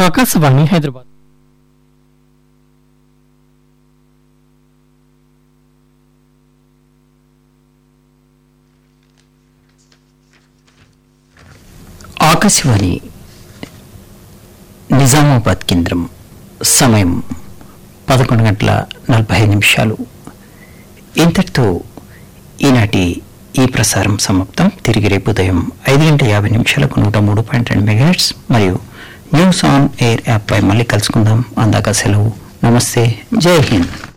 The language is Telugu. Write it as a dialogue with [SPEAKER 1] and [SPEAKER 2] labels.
[SPEAKER 1] ఆకాశవాణి హైదరాబాద్
[SPEAKER 2] ఆకాశవాణి నిజామాబాద్ కేంద్రం సమయం పదకొండు గంటల నలభై ఐదు నిమిషాలు ఇంతటితో ఈనాటి ఈ ప్రసారం సమాప్తం తిరిగి రేపు ఉదయం ఐదు గంటల యాభై నిమిషాలకు నూట మూడు పాయింట్ రెండు మెగాహెట్స్ మరియు న్యూస్ ఆన్ ఎయిర్ యాప్పై మళ్ళీ కలుసుకుందాం అందాక సెలవు నమస్తే జై హింద్